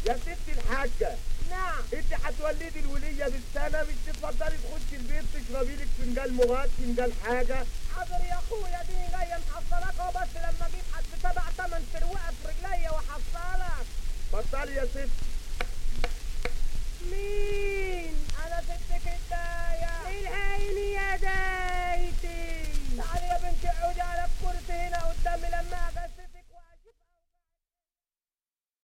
يا ست الحاجة نعم انت هتولدي الولية بالسنة مش تتفضلي تخشي البيت تشربي لك فنجان مغات فنجان حاجة حاضر يا اخويا دي جايه محصلك اهو بس لما اجيب حد سبع تمن فروقه في رجليا واحصلك اتفضلي يا ست